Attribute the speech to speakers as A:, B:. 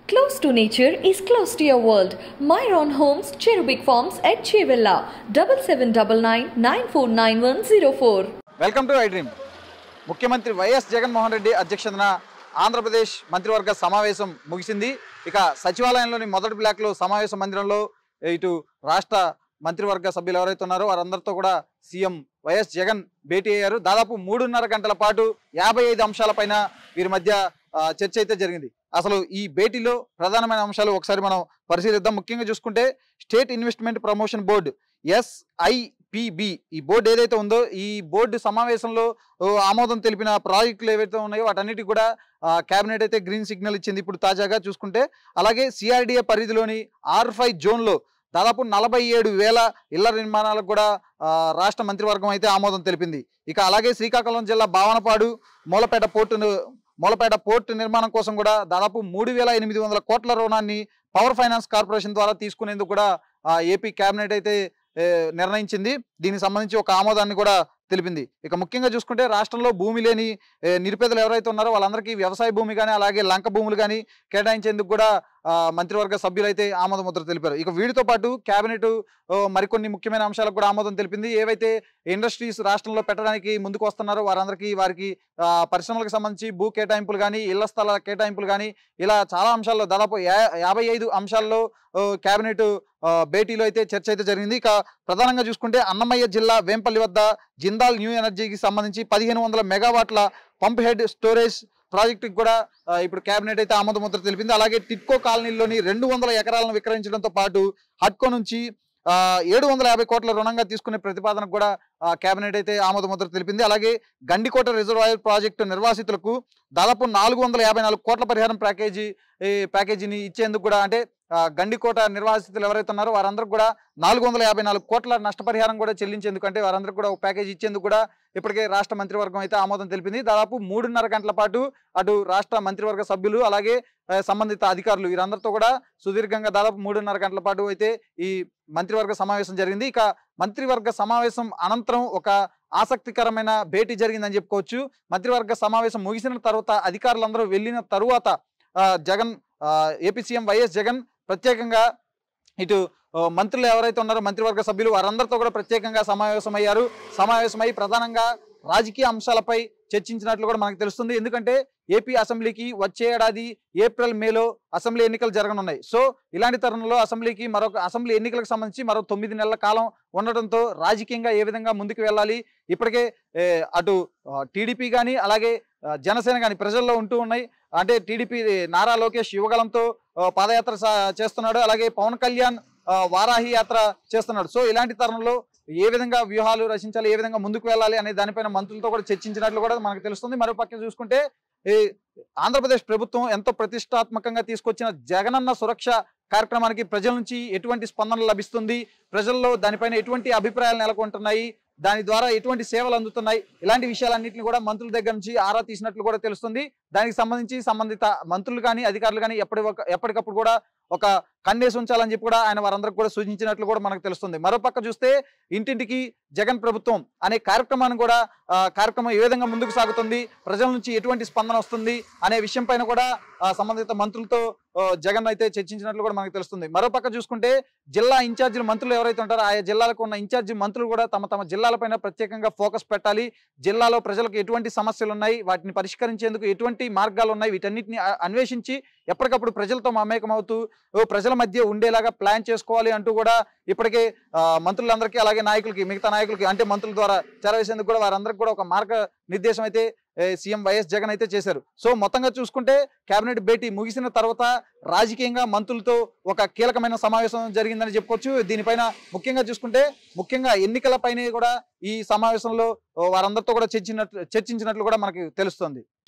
A: Close to nature is close to your world. Myron Homes, Cherubic Farms at Chevilla, 7799
B: welcome to I dream ముఖ్యమంత్రి YS Jaganmohan Reddy అధ్యక్షతన ఆంధ్రప్రదేశ్ మంత్రివర్గ సమావేశం ముగిసింది ఇక సచివాలయంలోని మొదటి బ్లాక్లో సమావేశ మందిరంలో ఇటు రాష్ట్ర మంత్రివర్గ సభ్యులు ఎవరైతే ఉన్నారో వారందరితో కూడా సీఎం వైఎస్ జగన్ భేటీ అయ్యారు దాదాపు మూడున్నర గంటల పాటు యాభై ఐదు అంశాలపైన వీరి మధ్య ఆ, చర్చ అయితే జరిగింది అసలు ఈ భేటీలో ప్రధానమైన అంశాలు ఒకసారి మనం పరిశీలిద్దాం ముఖ్యంగా చూసుకుంటే state investment promotion board SIPB ఈ బోర్డు ఏదైతే ఉందో ఈ బోర్డు సమావేశంలో ఓ, ఆమోదం తెలిపిన ప్రాజెక్టులు ఏవైతే ఉన్నాయో వాటన్నిటికి కూడా కేబినెట్ అయితే గ్రీన్ సిగ్నల్ ఇచ్చింది ఇప్పుడు తాజాగా చూసుకుంటే అలాగే సిఆర్డిఏ పరిధిలోని ఆర్ ఫైవ్ జోన్లో దాదాపు నలభై ఏడు వేల ఇళ్ల నిర్మాణాలకు కూడా ఆ, రాష్ట్ర మంత్రివర్గం అయితే ఆమోదం తెలిపింది ఇక అలాగే శ్రీకాకుళం జిల్లా భావనపాడు మూలపేట పోర్టును మూలపేట పోర్టు నిర్మాణం కోసం కూడా దాదాపు మూడు వేల ఎనిమిది వందల కోట్ల రుణాన్ని పవర్ ఫైనాన్స్ కార్పొరేషన్ ద్వారా తీసుకునేందుకు కూడా ఆ, ఏపీ కేబినెట్ అయితే ఏ, నిర్ణయించింది దీనికి సంబంధించి ఒక ఆమోదాన్ని కూడా తెలిపింది ఇక ముఖ్యంగా చూసుకుంటే రాష్ట్రంలో భూమి లేని ఏ, నిరుపేదలు ఎవరైతే ఉన్నారో వాళ్ళందరికీ వ్యవసాయ భూమి కానీ అలాగే లంక భూములు కానీ కేటాయించేందుకు కూడా ఆ, మంత్రివర్గ సభ్యులైతే ఆమోద ముద్ర తెలిపారు ఇక వీటితో పాటు కేబినెట్ ఓ, మరికొన్ని ముఖ్యమైన అంశాలకు కూడా ఆమోదం తెలిపింది ఏవైతే ఇండస్ట్రీస్ రాష్ట్రంలో పెట్టడానికి ముందుకు వస్తున్నారో వారందరికీ వారికి ఆ, పరిశ్రమలకు సంబంధించి భూ కేటాయింపులు కానీ ఇళ్ల స్థలాల కేటాయింపులు కానీ ఇలా చాలా అంశాల్లో దాదాపు యా- యాభై ఐదు అంశాల్లో ఓ, కేబినెట్ ఆ, భేటీలో అయితే చర్చ అయితే జరిగింది ఇక ప్రధానంగా చూసుకుంటే అన్నమయ్య జిల్లా వేంపల్లి వద్ద జిందాల్ న్యూ ఎనర్జీకి సంబంధించి పదిహేను వందల మెగావాట్ల పంప్ హెడ్ స్టోరేజ్ ప్రాజెక్టుకి కూడా ఆ, ఇప్పుడు కేబినెట్ అయితే ఆమోద ముద్ర తెలిపింది అలాగే టిట్కో కాలనీలోని రెండు వందల ఎకరాలను విక్రయించడంతో పాటు హట్కో నుంచి ఏడు వందల యాభై కోట్ల రుణంగా తీసుకునే ప్రతిపాదనకు కూడా ఆ, కేబినెట్ అయితే ఆమోద ముద్ర తెలిపింది అలాగే గండికోట రిజర్వాయర్ ప్రాజెక్టు నిర్వాసితులకు దాదాపు నాలుగు వందల యాభై నాలుగు కోట్ల పరిహారం ప్యాకేజీ ఈ ప్యాకేజీని ఇచ్చేందుకు కూడా అంటే ఆ, గండికోట నిర్వాసితులు ఎవరైతే ఉన్నారో వారందరికి కూడా నాలుగు వందల యాభై నాలుగు కోట్ల నష్టపరిహారం కూడా చెల్లించేందుకు అంటే వారందరికి కూడా ఒక ప్యాకేజ్ ఇచ్చేందుకు కూడా ఇప్పటికే రాష్ట్ర మంత్రివర్గం అయితే ఆమోదం తెలిపింది దాదాపు మూడున్నర గంటల పాటు అటు రాష్ట్ర మంత్రివర్గ సభ్యులు అలాగే ఆ, సంబంధిత అధికారులు వీరందరితో కూడా సుదీర్ఘంగా దాదాపు మూడున్నర గంటల పాటు అయితే ఈ మంత్రివర్గ సమావేశం జరిగింది ఇక మంత్రివర్గ సమావేశం అనంతరం ఒక ఆసక్తికరమైన భేటీ జరిగిందని చెప్పుకోవచ్చు మంత్రివర్గ సమావేశం ముగిసిన తర్వాత అధికారులందరూ వెళ్ళిన తరువాత ఆ, జగన్ ఆ, ఏపీ సీఎం వైఎస్ జగన్ ప్రత్యేకంగా ఇటు ఆ, మంత్రులు ఎవరైతే ఉన్నారో మంత్రివర్గ సభ్యులు వారందరితో కూడా ప్రత్యేకంగా సమావేశమయ్యారు సమావేశమై ప్రధానంగా రాజకీయ అంశాలపై చర్చించినట్లు కూడా మనకు తెలుస్తుంది ఎందుకంటే ఏపీ అసెంబ్లీకి వచ్చే ఏడాది ఏప్రిల్ మేలో అసెంబ్లీ ఎన్నికలు జరగనున్నాయి సో ఇలాంటి తరుణంలో అసెంబ్లీకి మరొక అసెంబ్లీ ఎన్నికలకు సంబంధించి మరో తొమ్మిది నెలల కాలం ఉండడంతో రాజకీయంగా ఏ విధంగా ముందుకు వెళ్ళాలి ఇప్పటికే ఏ, అటు టీడీపీ కానీ అలాగే ఆ, జనసేన కానీ ప్రజల్లో ఉంటూ ఉన్నాయి అంటే టీడీపీ నారా లోకేష్ యువగలంతో ఆ, పాదయాత్ర సా- చేస్తున్నాడు అలాగే పవన్ కళ్యాణ్ ఆ, వారాహి యాత్ర చేస్తున్నాడు సో ఇలాంటి తరుణంలో ఏ విధంగా వ్యూహాలు రచించాలి ఏ విధంగా ముందుకు వెళ్ళాలి అనే దానిపైన మంత్రులతో కూడా చర్చించినట్లు కూడా మనకు తెలుస్తుంది మరో పక్కన చూసుకుంటే ఈ ఆంధ్రప్రదేశ్ ప్రభుత్వం ఎంతో ప్రతిష్టాత్మకంగా తీసుకొచ్చిన జగనన్న సురక్ష కార్యక్రమానికి ప్రజల నుంచి ఎటువంటి స్పందన లభిస్తుంది ప్రజల్లో దానిపైన ఎటువంటి అభిప్రాయాలు నెలకొంటున్నాయి దాని ద్వారా ఎటువంటి సేవలు అందుతున్నాయి ఇలాంటి విషయాలన్నింటినీ కూడా మంత్రుల దగ్గర నుంచి ఆరా తీసినట్లు కూడా తెలుస్తుంది దానికి సంబంధించి సంబంధిత మంత్రులు కానీ అధికారులు కానీ ఎప్పటి ఒక- ఎప్పటికప్పుడు కూడా ఒక కన్నేసి ఉంచాలని చెప్పి కూడా ఆయన వారందరికి కూడా సూచించినట్లు కూడా మనకు తెలుస్తుంది మరోపక్క చూస్తే ఇంటింటికి జగన్ ప్రభుత్వం అనే కార్యక్రమాన్ని కూడా ఆ, కార్యక్రమం ఏ విధంగా ముందుకు సాగుతుంది ప్రజల నుంచి ఎటువంటి స్పందన వస్తుంది అనే విషయం పైన కూడా ఆ, సంబంధిత మంత్రులతో ఆ, జగన్ అయితే చర్చించినట్లు కూడా మనకు తెలుస్తుంది మరోపక్క చూసుకుంటే జిల్లా ఇన్ఛార్జీల మంత్రులు ఎవరైతే ఉంటారో ఆయా జిల్లాలకు ఉన్న ఇన్ఛార్జి మంత్రులు కూడా తమ తమ జిల్లాలపైన ప్రత్యేకంగా ఫోకస్ పెట్టాలి జిల్లాలో ప్రజలకు ఎటువంటి సమస్యలు ఉన్నాయి వాటిని పరిష్కరించేందుకు ఎటువంటి మార్గాలు ఉన్నాయి వీటన్నిటిని అ- అన్వేషించి ఎప్పటికప్పుడు ప్రజలతో మమేకమవుతూ ఓ ప్రజల మధ్య ఉండేలాగా ప్లాన్ చేసుకోవాలి అంటూ కూడా ఇప్పటికే ఆ, మంత్రులందరికీ అలాగే నాయకులకి మిగతా నాయకులకి అంటే మంత్రుల ద్వారా చేరవేసేందుకు కూడా వారందరికీ కూడా ఒక మార్గ నిర్దేశం అయితే ఏ, సీఎం వైఎస్ జగన్ అయితే చేశారు సో మొత్తంగా చూసుకుంటే కేబినెట్ భేటీ ముగిసిన తర్వాత రాజకీయంగా మంత్రులతో ఒక కీలకమైన సమావేశం జరిగిందని చెప్పుకోవచ్చు దీనిపైన ముఖ్యంగా చూసుకుంటే ముఖ్యంగా ఎన్నికలపైనే కూడా ఈ సమావేశంలో ఓ, వారందరితో కూడా చర్చించినట్లు చర్చించినట్లు కూడా మనకి తెలుస్తుంది